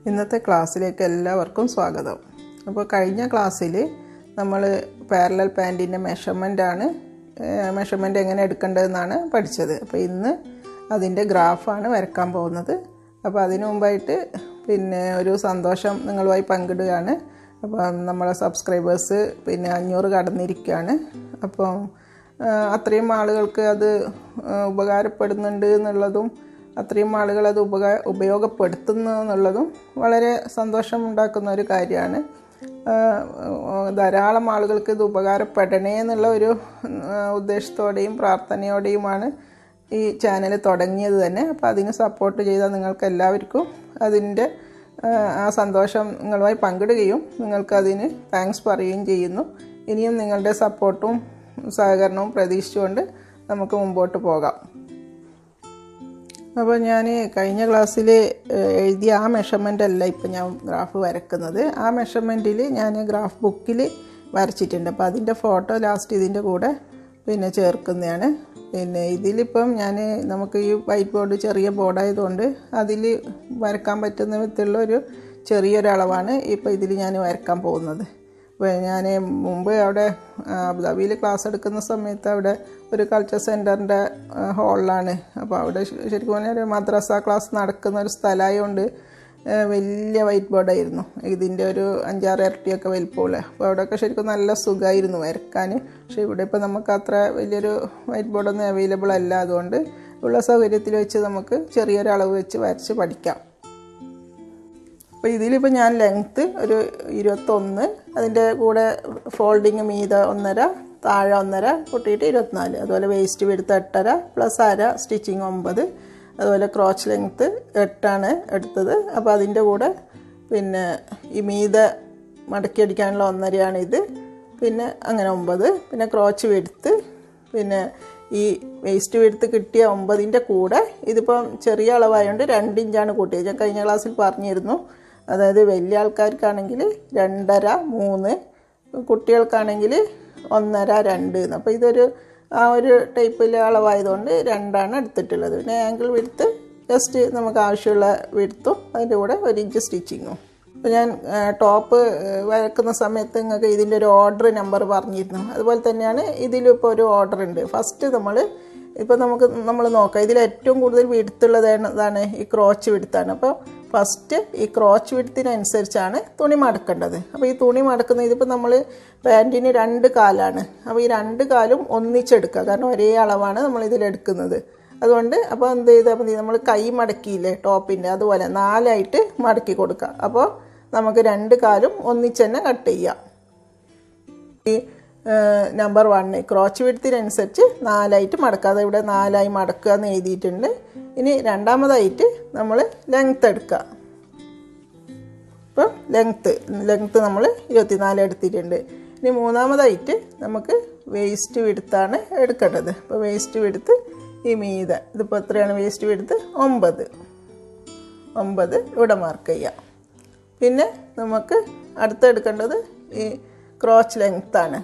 ഇന്നത്തെ ക്ലാസ്സിലേക്ക് എല്ലാവർക്കും സ്വാഗതം അപ്പോൾ കഴിഞ്ഞ ക്ലാസ്സിൽ നമ്മൾ പാരലൽ പാൻറ്റിൻ്റെ മെഷർമെൻ്റാണ് മെഷർമെൻറ്റ് എങ്ങനെ എടുക്കേണ്ടതെന്നാണ് പഠിച്ചത് അപ്പോൾ ഇന്ന് അതിൻ്റെ ഗ്രാഫാണ് വരക്കാൻ പോകുന്നത് അപ്പോൾ അതിനു മുമ്പായിട്ട് പിന്നെ ഒരു സന്തോഷം നിങ്ങളുമായി പങ്കിടുകയാണ് അപ്പോൾ നമ്മളെ സബ്സ്ക്രൈബേഴ്സ് പിന്നെ അഞ്ഞൂറ് കടന്നിരിക്കുകയാണ് അപ്പം ആ, അത്രയും ആളുകൾക്ക് അത് ആ, ഉപകാരപ്പെടുന്നുണ്ട് എന്നുള്ളതും അത്രയും ആളുകൾ അത് ഉപകാ ഉപയോഗപ്പെടുത്തുന്നു എന്നുള്ളതും വളരെ സന്തോഷം ഉണ്ടാക്കുന്ന ഒരു കാര്യമാണ് ആ, ധാരാളം ആളുകൾക്ക് ഇത് ഉപകാരപ്പെടണേ എന്നുള്ള ഒരു ആ, ഉദ്ദേശത്തോടെയും പ്രാർത്ഥനയോടെയുമാണ് ഈ ചാനൽ തുടങ്ങിയത് തന്നെ അപ്പോൾ അതിന് സപ്പോർട്ട് ചെയ്ത നിങ്ങൾക്ക് എല്ലാവർക്കും അതിൻ്റെ ആ, ആ സന്തോഷം നിങ്ങളുമായി പങ്കിടുകയും നിങ്ങൾക്കതിന് താങ്ക്സ് പറയുകയും ചെയ്യുന്നു ഇനിയും നിങ്ങളുടെ സപ്പോർട്ടും സഹകരണവും പ്രതീക്ഷിച്ചുകൊണ്ട് നമുക്ക് മുമ്പോട്ട് പോകാം അപ്പോൾ ഞാൻ കഴിഞ്ഞ ക്ലാസ്സിൽ എഴുതിയ ആ മെഷർമെൻ്റ് അല്ല ഇപ്പം ഞാൻ ഗ്രാഫ് വരക്കുന്നത് ആ മെഷർമെൻറ്റിൽ ഞാൻ ഗ്രാഫ് ബുക്കിൽ വരച്ചിട്ടുണ്ട് അപ്പോൾ അതിൻ്റെ ഫോട്ടോ ലാസ്റ്റ് ഇതിൻ്റെ കൂടെ പിന്നെ ചേർക്കുന്നതാണ് പിന്നെ ഇതിലിപ്പം ഞാൻ നമുക്ക് ഈ വൈറ്റ് ബോർഡ് ചെറിയ ബോർഡായതുകൊണ്ട് അതിൽ വരക്കാൻ പറ്റുന്ന വിധത്തിലുള്ള ഒരു ചെറിയൊരളവാണ് ഇപ്പോൾ ഇതിൽ ഞാൻ വരക്കാൻ പോകുന്നത് അപ്പോൾ ഞാൻ മുമ്പ് അവിടെ അബുദാബിയിൽ ക്ലാസ് എടുക്കുന്ന സമയത്ത് അവിടെ ഒരു കൾച്ചർ സെൻറ്ററിൻ്റെ ഹാളിലാണ് അപ്പോൾ അവിടെ ശ- ശരിക്കും പറഞ്ഞാൽ ഒരു മദ്രസ ക്ലാസ് നടക്കുന്ന ഒരു സ്ഥലമായതുകൊണ്ട് വലിയ വൈറ്റ് ബോർഡായിരുന്നു ഇതിൻ്റെ ഒരു അഞ്ചാറ് ഇരട്ടിയൊക്കെ വലിപ്പമുള്ള അപ്പോൾ അവിടെയൊക്കെ ശരിക്കും നല്ല സുഖമായിരുന്നു വരക്കാൻ പക്ഷേ ഇവിടെ ഇപ്പോൾ നമുക്ക് അത്ര വലിയൊരു വൈറ്റ് ബോർഡൊന്നും അവൈലബിൾ അല്ല അതുകൊണ്ട് ഉള്ള സൗകര്യത്തിൽ വെച്ച് നമുക്ക് ചെറിയൊരു അളവ് വെച്ച് വരച്ച് പഠിക്കാം അപ്പോൾ ഇതിലിപ്പോൾ ഞാൻ ലെങ്ത്ത് ഒരു ഇരുപത്തൊന്ന് അതിൻ്റെ കൂടെ ഫോൾഡിങ് മീത ഒന്നര താഴെ ഒന്നര കൂട്ടിയിട്ട് ഇരുപത്തിനാല് അതുപോലെ വേസ്റ്റ് വെടുത്ത് എട്ടര പ്ലസ് അര സ്റ്റിച്ചിങ് ഒമ്പത് അതുപോലെ ക്രോച്ച് ലെങ്ത്ത് എട്ടാണ് എടുത്തത് അപ്പോൾ അതിൻ്റെ കൂടെ പിന്നെ ഈ മീത മടക്കി അടിക്കാനുള്ള ഒന്നരയാണ് ഇത് പിന്നെ അങ്ങനെ ഒമ്പത് പിന്നെ ക്രോച്ച് വെടുത്ത് പിന്നെ ഈ വേസ്റ്റ് വെടുത്ത് കിട്ടിയ ഒമ്പതിൻ്റെ കൂടെ ഇതിപ്പം ചെറിയ അളവായതുകൊണ്ട് രണ്ട് ഇഞ്ചാണ് കൂട്ടിയത് ഞാൻ കഴിഞ്ഞ ക്ലാസ്സിൽ പറഞ്ഞിരുന്നു അതായത് വലിയ ആൾക്കാർക്കാണെങ്കിൽ രണ്ടര മൂന്ന് കുട്ടികൾക്കാണെങ്കിൽ ഒന്നര രണ്ട് എന്ന് അപ്പോൾ ഇതൊരു ആ ഒരു ടൈപ്പിലെ അളവായതുകൊണ്ട് രണ്ടാണ് എടുത്തിട്ടുള്ളത് പിന്നെ ആംഗിൾ വിടുത്ത് ജസ്റ്റ് നമുക്ക് ആവശ്യമുള്ള വിടുത്തും അതിൻ്റെ കൂടെ ഒരു ഇഞ്ച് സ്റ്റിച്ചിങ്ങും അപ്പോൾ ഞാൻ ആ, ടോപ്പ് ആ, വരക്കുന്ന സമയത്ത് നിങ്ങൾക്ക് ഇതിൻ്റെ ഒരു ഓർഡർ നമ്പർ പറഞ്ഞിരുന്നു അതുപോലെ തന്നെയാണ് ഇതിലും ഇപ്പോൾ ഒരു ഓർഡർ ഉണ്ട് ഫസ്റ്റ് നമ്മൾ ഇപ്പോൾ നമുക്ക് നമ്മൾ നോക്കാം ഇതിൽ ഏറ്റവും കൂടുതൽ വിടുത്തുള്ളത് ഇതാണ് ഈ ക്രോച്ച് വിടുത്താണ് അപ്പോൾ ഫസ്റ്റ് ഈ ക്രോച്ച് വിടുത്തിനനുസരിച്ചാണ് തുണി മടക്കേണ്ടത് അപ്പോൾ ഈ തുണി മടക്കുന്ന ഇതിപ്പോൾ നമ്മൾ പാൻറ്റിന് രണ്ട് കാലാണ് അപ്പോൾ ഈ രണ്ട് കാലും ഒന്നിച്ചെടുക്കുക കാരണം ഒരേ അളവാണ് നമ്മൾ ഇതിലെടുക്കുന്നത് അതുകൊണ്ട് അപ്പോൾ എന്ത് ചെയ്താൽ മതി നമ്മൾ കൈ മടക്കിയില്ലേ ടോപ്പിൻ്റെ അതുപോലെ നാലായിട്ട് മടക്കി കൊടുക്കുക അപ്പോൾ നമുക്ക് രണ്ട് കാലും ഒന്നിച്ച് തന്നെ കട്ട് ചെയ്യാം ഈ നമ്പർ വണ്ണ് ക്രോച്ച് വിടുത്തിനനുസരിച്ച് നാലായിട്ട് മടക്കുക ഇവിടെ നാലായി മടക്കുക എന്ന് എഴുതിയിട്ടുണ്ട് ഇനി രണ്ടാമതായിട്ട് നമ്മൾ ലെങ്ത്ത് എടുക്കുക ഇപ്പം ലെങ്ത്ത് ലെങ്ത്ത് നമ്മൾ ഇരുപത്തിനാല് എടുത്തിട്ടുണ്ട് ഇനി മൂന്നാമതായിട്ട് നമുക്ക് വേസ്റ്റ് വിടുത്താണ് എടുക്കേണ്ടത് അപ്പോൾ വേസ്റ്റ് വിടുത്ത് ഈ മീത ഇതിപ്പോൾ എത്രയാണ് വേസ്റ്റ് വിടുത്ത് ഒമ്പത് ഒമ്പത് ഇവിടെ മാർക്ക് ചെയ്യാം പിന്നെ നമുക്ക് അടുത്ത് എടുക്കേണ്ടത് ഈ ക്രോച്ച് ലെങ്ത്താണ്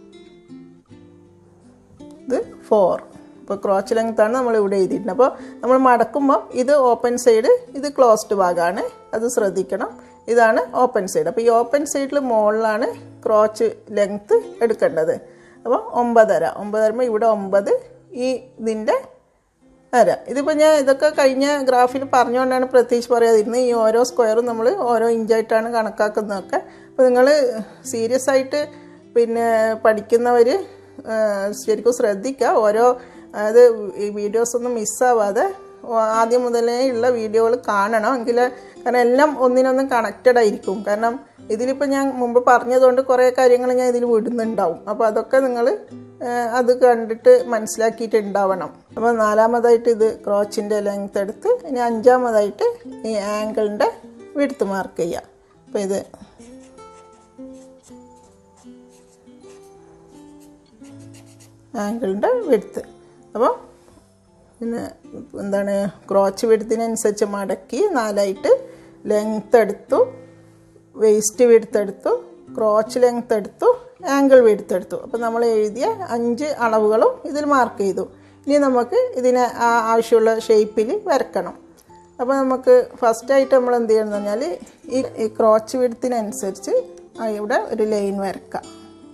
ഇത് ഫോർ ഇപ്പോൾ ക്രോച്ച് ലെങ്ത്താണ് നമ്മൾ ഇവിടെ എഴുതിയിട്ടുണ്ട് അപ്പോൾ നമ്മൾ മടക്കുമ്പോൾ ഇത് ഓപ്പൺ സൈഡ് ഇത് ക്ലോസ്ഡ് ഭാഗമാണ് അത് ശ്രദ്ധിക്കണം ഇതാണ് ഓപ്പൺ സൈഡ് അപ്പോൾ ഈ ഓപ്പൺ സൈഡിൽ മുകളിലാണ് ക്രോച്ച് ലെങ്ത്ത് എടുക്കേണ്ടത് അപ്പോൾ ഒമ്പതര ഒമ്പതരമ്പോൾ ഇവിടെ ഒമ്പത് ഈ ഇതിൻ്റെ അര ഇതിപ്പോൾ ഞാൻ ഇതൊക്കെ കഴിഞ്ഞ ഗ്രാഫിൽ പറഞ്ഞുകൊണ്ടാണ് പ്രത്യേകിച്ച് പറയാതിരുന്നത് ഈ ഓരോ സ്ക്വയറും നമ്മൾ ഓരോ ഇഞ്ചായിട്ടാണ് കണക്കാക്കുന്നതൊക്കെ അപ്പോൾ നിങ്ങൾ സീരിയസ് ആയിട്ട് പിന്നെ പഠിക്കുന്നവർ ശരിക്കും ശ്രദ്ധിക്കുക ഓരോ അതായത് ഈ വീഡിയോസ് ഒന്നും മിസ്സാവാതെ ആദ്യം മുതലേ ഉള്ള വീഡിയോകൾ കാണണം എങ്കിൽ കാരണം എല്ലാം ഒന്നിനൊന്നും കണക്റ്റഡ് ആയിരിക്കും കാരണം ഇതിലിപ്പോൾ ഞാൻ മുമ്പ് പറഞ്ഞതുകൊണ്ട് കുറേ കാര്യങ്ങൾ ഞാൻ ഇതിൽ വിടുന്നുണ്ടാവും അപ്പോൾ അതൊക്കെ നിങ്ങൾ അത് കണ്ടിട്ട് മനസ്സിലാക്കിയിട്ടുണ്ടാവണം അപ്പോൾ നാലാമതായിട്ട് ഇത് ക്രോച്ചിൻ്റെ ലെങ്ത് എടുത്ത് ഇനി അഞ്ചാമതായിട്ട് ഈ ആംഗിളിൻ്റെ വിടുത്ത് മാർക്ക് ചെയ്യുക അപ്പോൾ ഇത് ആംഗിളിൻ്റെ വിടുത്ത് അപ്പോൾ പിന്നെ എന്താണ് ക്രോച്ച് വിടുത്തിനനുസരിച്ച് മടക്കി നാലായിട്ട് ലെങ്ത് എടുത്തു വേസ്റ്റ് വിടുത്തെടുത്തു ക്രോച്ച് ലെങ്ത് എടുത്തു ആംഗിൾ വിടുത്തെടുത്തു അപ്പോൾ നമ്മൾ എഴുതിയ അഞ്ച് അളവുകളും ഇതിൽ മാർക്ക് ചെയ്തു ഇനി നമുക്ക് ഇതിനെ ആ ആവശ്യമുള്ള ഷേപ്പിൽ വരക്കണം അപ്പോൾ നമുക്ക് ഫസ്റ്റായിട്ട് നമ്മൾ എന്ത് ചെയ്യണം എന്ന് പറഞ്ഞാൽ ഈ ഈ ക്രോച്ച് വിടത്തിനനുസരിച്ച് ഇവിടെ ഒരു ലൈൻ വരക്കാം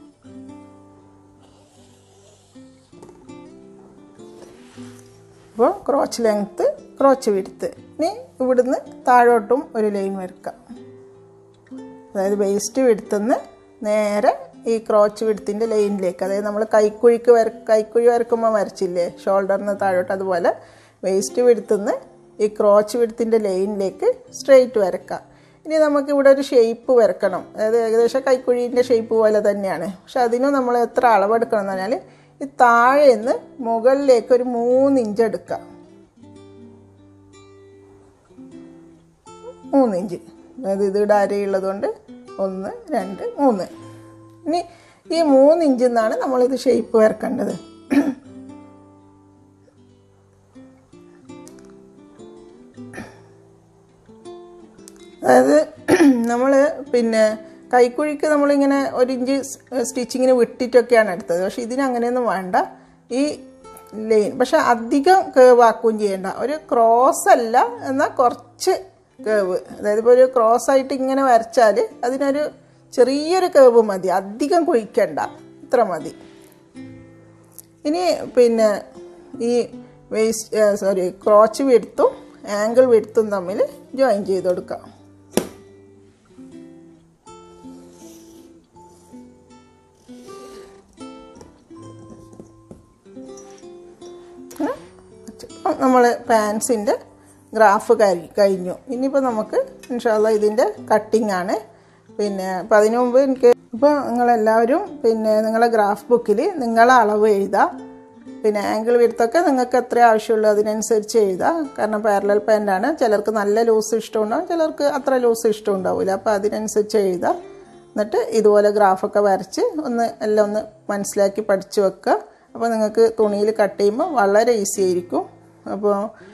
അപ്പോൾ ക്രോച്ച് ലെങ്ത്ത് ക്രോച്ച് വിടുത്ത് ഇനി ഇവിടുന്ന് താഴോട്ടും ഒരു ലൈൻ വരക്കാം അതായത് വേസ്റ്റ് വിടുത്തുനിന്ന് നേരെ ഈ ക്രോച്ച് വിടുത്തിൻ്റെ ലൈനിലേക്ക് അതായത് നമ്മൾ കൈക്കുഴിക്ക് വര കൈക്കുഴി വരക്കുമ്പോൾ വരച്ചില്ലേ ഷോൾഡറിന് താഴോട്ട് അതുപോലെ വേസ്റ്റ് വിടുത്തുനിന്ന് ഈ ക്രോച്ച് വിടുത്തിൻ്റെ ലൈനിലേക്ക് സ്ട്രെയിറ്റ് വരക്കാം ഇനി നമുക്ക് ഇവിടെ ഒരു ഷേപ്പ് വരക്കണം അതായത് ഏകദേശം കൈക്കുഴീൻ്റെ ഷേപ്പ് പോലെ തന്നെയാണ് പക്ഷെ അതിനും നമ്മൾ എത്ര അളവെടുക്കണം എന്ന് പറഞ്ഞാൽ ഈ താഴെ നിന്ന് മുകളിലേക്ക് ഒരു മൂന്ന് ഇഞ്ച് എടുക്കാം മൂന്ന് ഇഞ്ച് അതായത് ഇത് ഇവിടെ അരയുള്ളത് കൊണ്ട് ഒന്ന് രണ്ട് മൂന്ന് ഇനി ഈ മൂന്ന് ഇഞ്ചിൽ നിന്നാണ് നമ്മളിത് ഷേപ്പ് വരക്കേണ്ടത് അതായത് നമ്മൾ പിന്നെ കൈക്കുഴിക്ക് നമ്മളിങ്ങനെ ഒരു ഇഞ്ച് സ്റ്റിച്ചിങ്ങിന് വിട്ടിട്ടൊക്കെയാണ് എടുത്തത് പക്ഷെ ഇതിന് അങ്ങനെയൊന്നും വേണ്ട ഈ ലൈൻ പക്ഷെ അധികം കേവ് ആക്കുകയും ചെയ്യേണ്ട ഒരു ക്രോസ് അല്ല എന്നാൽ കുറച്ച് കേവ് അതായത് ഇപ്പോൾ ഒരു ക്രോസ് ആയിട്ട് ഇങ്ങനെ വരച്ചാൽ അതിനൊരു ചെറിയൊരു കേവ് മതി അധികം കുഴിക്കണ്ട ഇത്ര മതി ഇനി പിന്നെ ഈ വേസ്റ്റ് സോറി ക്രോച്ച് വിടുത്തും ആംഗിൾ വിടുത്തും തമ്മിൽ ജോയിൻ ചെയ്ത് കൊടുക്കാം നമ്മൾ പാൻസിൻ്റെ ഗ്രാഫ് കഴി കഴിഞ്ഞു ഇനിയിപ്പോൾ നമുക്ക് ഇൻഷാല്ല ഇതിൻ്റെ കട്ടിംഗ് ആണ് പിന്നെ അപ്പം അതിനു മുമ്പ് എനിക്ക് ഇപ്പോൾ നിങ്ങളെല്ലാവരും പിന്നെ നിങ്ങളെ ഗ്രാഫ് ബുക്കിൽ നിങ്ങളെ അളവ് എഴുതാം പിന്നെ ആംഗിൾ വിടുത്തൊക്കെ നിങ്ങൾക്ക് എത്ര ആവശ്യമുള്ളൂ അതിനനുസരിച്ച് എഴുതാം കാരണം പാരലൽ പാൻ്റാണ് ചിലർക്ക് നല്ല ലൂസ് ഇഷ്ടമുണ്ടാവും ചിലർക്ക് അത്ര ലൂസ് ഇഷ്ടം ഉണ്ടാവില്ല അപ്പോൾ അതിനനുസരിച്ച് എഴുതാം എന്നിട്ട് ഇതുപോലെ ഗ്രാഫൊക്കെ വരച്ച് ഒന്ന് എല്ലാം ഒന്ന് മനസ്സിലാക്കി പഠിച്ചു വെക്കുക അപ്പോൾ നിങ്ങൾക്ക് തുണിയിൽ കട്ട് ചെയ്യുമ്പോൾ വളരെ ഈസി ആയിരിക്കും അപ്പോൾ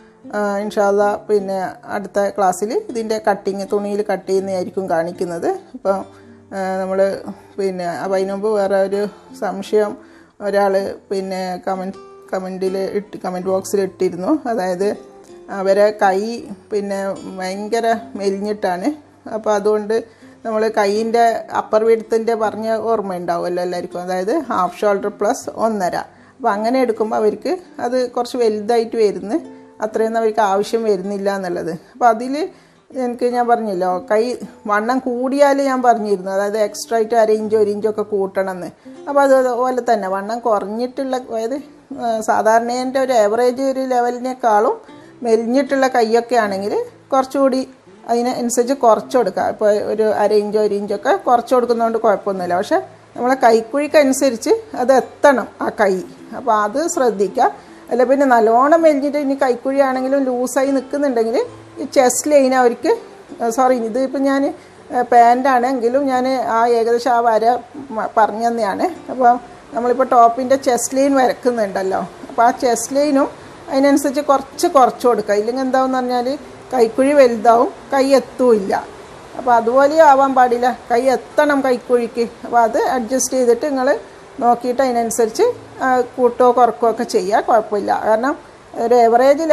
ഇൻഷാല്ല പിന്നെ അടുത്ത ക്ലാസ്സിൽ ഇതിൻ്റെ കട്ടിങ് തുണിയിൽ കട്ട് ചെയ്യുന്നതായിരിക്കും കാണിക്കുന്നത് അപ്പോൾ നമ്മൾ പിന്നെ അപ്പോൾ അതിന് മുമ്പ് വേറെ ഒരു സംശയം ഒരാൾ പിന്നെ കമൻറ്റ് കമൻറ്റിൽ ഇട്ട് കമൻറ്റ് ബോക്സിൽ ഇട്ടിരുന്നു അതായത് അവരെ കൈ പിന്നെ ഭയങ്കര മെലിഞ്ഞിട്ടാണ് അപ്പോൾ അതുകൊണ്ട് നമ്മൾ കൈയിൻ്റെ അപ്പർ വിടുത്തിൻ്റെ പറഞ്ഞ ഓർമ്മ ഉണ്ടാവുമല്ലോ എല്ലാവർക്കും അതായത് ഹാഫ് ഷോൾഡർ പ്ലസ് ഒന്നര അപ്പോൾ അങ്ങനെ എടുക്കുമ്പോൾ അവർക്ക് അത് കുറച്ച് വലുതായിട്ട് വരുന്നു അത്രയൊന്നും അവർക്ക് ആവശ്യം വരുന്നില്ല എന്നുള്ളത് അപ്പോൾ അതിൽ എനിക്ക് ഞാൻ പറഞ്ഞല്ലോ കൈ വണ്ണം കൂടിയാൽ ഞാൻ പറഞ്ഞിരുന്നു അതായത് എക്സ്ട്രാ ആയിട്ട് അര ഇഞ്ചോ ഒരു ഇഞ്ചോ ഒക്കെ കൂട്ടണം എന്ന് അപ്പോൾ അതുപോലെ തന്നെ വണ്ണം കുറഞ്ഞിട്ടുള്ള അതായത് സാധാരണേൻ്റെ ഒരു ആവറേജ് ഒരു ലെവലിനേക്കാളും മെലിഞ്ഞിട്ടുള്ള കൈയൊക്കെ ആണെങ്കിൽ കുറച്ചുകൂടി അതിനനുസരിച്ച് കുറച്ച് കൊടുക്കുക ഇപ്പോൾ ഒരു അര ഇഞ്ചോ ഒരു ഇഞ്ചൊക്കെ കുറച്ച് കൊടുക്കുന്നതുകൊണ്ട് കുഴപ്പമൊന്നുമില്ല പക്ഷേ നമ്മളെ കൈക്കുഴിക്കനുസരിച്ച് അത് എത്തണം ആ കൈ അപ്പോൾ അത് ശ്രദ്ധിക്കുക അല്ല പിന്നെ നല്ലോണം മെലിഞ്ഞിട്ട് ഇനി കൈക്കുഴി ആണെങ്കിലും ലൂസായി നിൽക്കുന്നുണ്ടെങ്കിൽ ഈ ചെസ്റ്റ് ലൈൻ അവർക്ക് സോറി ഇത് ഇപ്പം ഞാൻ പാൻ്റാണെങ്കിലും ഞാൻ ആ ഏകദേശം ആ വര പറഞ്ഞു തന്നെയാണ് അപ്പോൾ നമ്മളിപ്പോൾ ടോപ്പിൻ്റെ ചെസ്റ്റ് ലൈൻ വരക്കുന്നുണ്ടല്ലോ അപ്പോൾ ആ ചെസ്റ്റ് ലൈനും അതിനനുസരിച്ച് കുറച്ച് കുറച്ച് കൊടുക്കുക ഇല്ലെങ്കിൽ എന്താണെന്ന് പറഞ്ഞാൽ കൈക്കുഴി വലുതാവും കൈ എത്തുമില്ല അപ്പോൾ അതുപോലെ ആവാൻ പാടില്ല കൈ എത്തണം കൈക്കുഴിക്ക് അപ്പോൾ അത് അഡ്ജസ്റ്റ് ചെയ്തിട്ട് നിങ്ങൾ നോക്കിയിട്ട് അതിനനുസരിച്ച് കൂട്ടോ കുറക്കോ ഒക്കെ ചെയ്യുക കുഴപ്പമില്ല കാരണം ഒരു എവറേജ്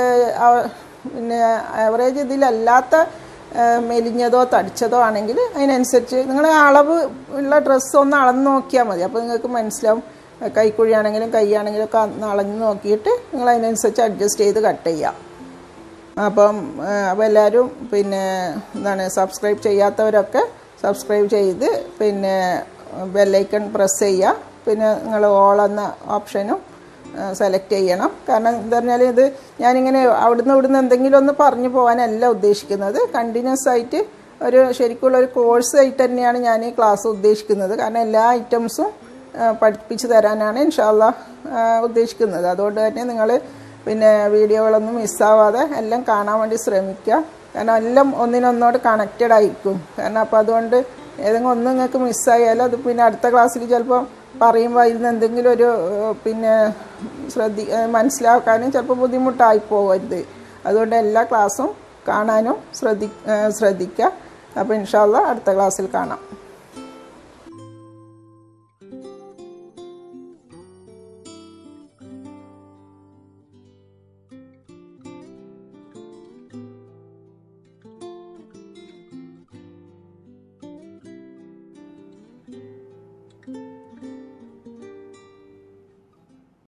പിന്നെ എവറേജ് ഇതിലല്ലാത്ത മെലിഞ്ഞതോ തടിച്ചതോ ആണെങ്കിൽ അതിനനുസരിച്ച് നിങ്ങൾ അളവ് ഉള്ള ഡ്രസ്സ് ഒന്ന് അളന്ന് നോക്കിയാൽ മതി അപ്പോൾ നിങ്ങൾക്ക് മനസ്സിലാവും കൈക്കുഴിയാണെങ്കിലും കൈയാണെങ്കിലും ഒക്കെ അളന്ന് നോക്കിയിട്ട് നിങ്ങൾ അതിനനുസരിച്ച് അഡ്ജസ്റ്റ് ചെയ്ത് കട്ട് ചെയ്യാം അപ്പം അപ്പോൾ എല്ലാവരും പിന്നെ എന്താണ് സബ്സ്ക്രൈബ് ചെയ്യാത്തവരൊക്കെ സബ്സ്ക്രൈബ് ചെയ്ത് പിന്നെ ബെല്ലൈക്കൺ പ്രസ് ചെയ്യുക പിന്നെ നിങ്ങൾ ഓൾ എന്ന ഓപ്ഷനും സെലക്ട് ചെയ്യണം കാരണം എന്താ പറഞ്ഞാൽ ഇത് ഞാനിങ്ങനെ അവിടുന്ന് ഇവിടുന്ന് എന്തെങ്കിലും ഒന്ന് പറഞ്ഞു പോകാനല്ല ഉദ്ദേശിക്കുന്നത് കണ്ടിന്യൂസ് ആയിട്ട് ഒരു ശരിക്കുള്ള ഒരു കോഴ്സ് ആയിട്ട് തന്നെയാണ് ഞാൻ ഈ ക്ലാസ് ഉദ്ദേശിക്കുന്നത് കാരണം എല്ലാ ഐറ്റംസും പഠിപ്പിച്ചു തരാനാണ് ഇൻഷാല്ല ഉദ്ദേശിക്കുന്നത് അതുകൊണ്ട് തന്നെ നിങ്ങൾ പിന്നെ വീഡിയോകളൊന്നും മിസ്സാവാതെ എല്ലാം കാണാൻ വേണ്ടി ശ്രമിക്കുക കാരണം എല്ലാം ഒന്നിനൊന്നോട് കണക്റ്റഡ് ആയിരിക്കും കാരണം അപ്പോൾ അതുകൊണ്ട് ഏതെങ്കിലും ഒന്ന് നിങ്ങൾക്ക് മിസ്സായാലും അത് പിന്നെ അടുത്ത ക്ലാസ്സിൽ ചിലപ്പോൾ പറയുമ്പോൾ അതിൽ നിന്ന് എന്തെങ്കിലും ഒരു പിന്നെ ശ്രദ്ധി മനസ്സിലാക്കാനും ചിലപ്പോൾ ബുദ്ധിമുട്ടായി പോകരുത് അതുകൊണ്ട് എല്ലാ ക്ലാസ്സും കാണാനും ശ്രദ്ധി ശ്രദ്ധിക്കുക അപ്പോൾ ഇൻഷാല്ല അടുത്ത ക്ലാസ്സിൽ കാണാം